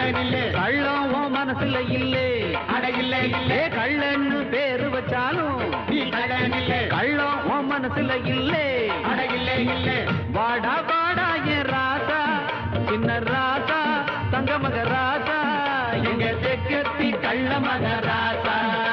நில்லு கள்ளம் உன் மனசுல இல்லே அட இல்ல இல்ல ஏ கள்ளன்னு பேரு வச்சாலும் நீ கள்ள நில்லு கள்ளம் உன் மனசுல இல்லே அட இல்ல இல்ல வாடா வாடா என் ராசா சின்ன ராசா தங்க மக ராசா எங்க தெக்கத்தி கள்ள மக ராசா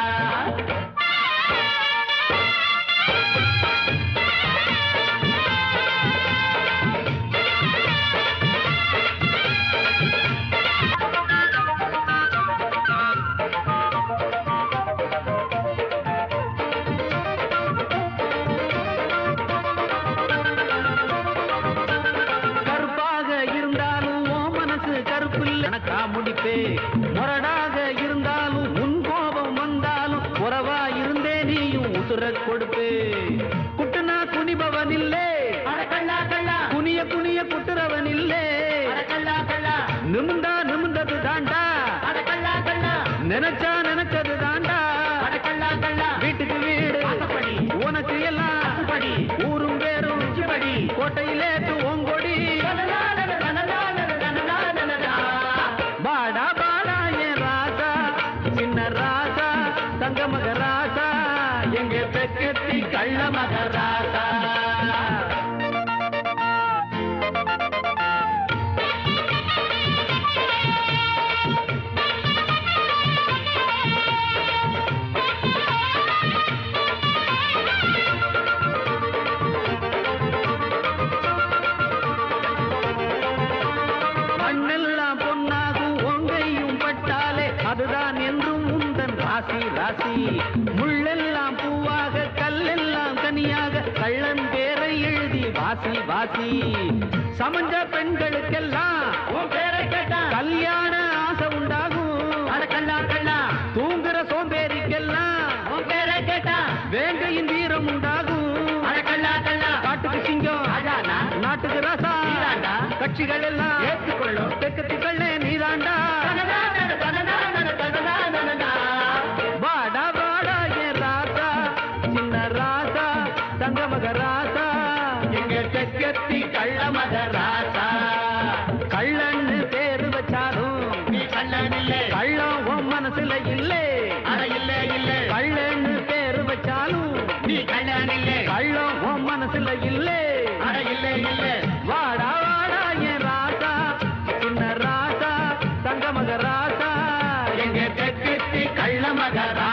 கருப்பாக இருந்தாலும் உன் மனசு கருப்பில் எனக்கா முடிப்பே முரடாக இருந்தாலும் உன் கோபம் வந்தாலும் உறவா இருந்தே நீயும் உசுர கொடுப்பே குட்டுனா குனிபவன் இல்லே அட கள்ளா கள்ளா குனிய குனிய குட்டுறவன் இல்லே அட கள்ளா கள்ளா நிமிந்தா நிமிந்தது தாண்டா அட கள்ளா கள்ளா நினைச்சா நினைச்சது தாண்டா அட கள்ளா கள்ளா வீட்டுக்கு வீடு வாசப்படி. உனக்கு எல்லாம் வாசப்படி. ஊரும் பேரும் உச்சிப்படி. கோட்டையிலேட்டு ஓங்கொடி தனனா, தனனா, தனனா, தனனா. பாடா பாடா என் ராசா சின்ன ராசா தங்க மக ராசா எங்க பெக்கத்தி கள்ள மக ராசா மண்ணெல்லாம் பொன்னாகும் ஒங்கையும் பட்டாலே அதுதான் என்றும் உந்தன் ராசி ராசி முள்ளெல்லாம் பூவாக கல்லெல்லாம் கனியாக கள்ளன் பேரை எழுதி வாசி வாசி சமஞ்ச பெண்களுக்கெல்லாம் உன் பேரை கேட்டா கல்யாண ஆசை உண்டாகும் அட கள்ளா கள்ளா தூங்குற சோம்பேறிக்கெல்லாம் உன் பேரை கேட்டா வேங்கையின் வீரம் உண்டாகும் அட கள்ளா கள்ளா காட்டுக்கு சிங்கம் ராஜானா? நாட்டுக்கு ராசா நீதாண்டா? கட்சிகள் எல்லாம் ஏற்றுக்கொள்ளும். தெக்கத்தி கள்ளே நீதாண்டா தனனா, தனனா, தனனா, தனனா. வாடா வாடா என் ராசா சின்ன ராசா தங்க மக ராசா எங்க தெற்கத்தி கள்ள மத ராசா கள்ளன்னு பேரு வச்சாலும் நீ கள்ள நில்லு கள்ளம் உன் மனசுல இல்லே அட இல்ல இல்ல கள்ளன்னு பேரு வச்சாலும் நீ கள்ள நில்லு கள்ளம் உன் மனசுல இல்லே அட இல்ல இல்ல வாடா வாடா என் ராசா சின்ன ராசா தங்க மக ராசா எங்க தெற்கத்தி கள்ள மத ராசா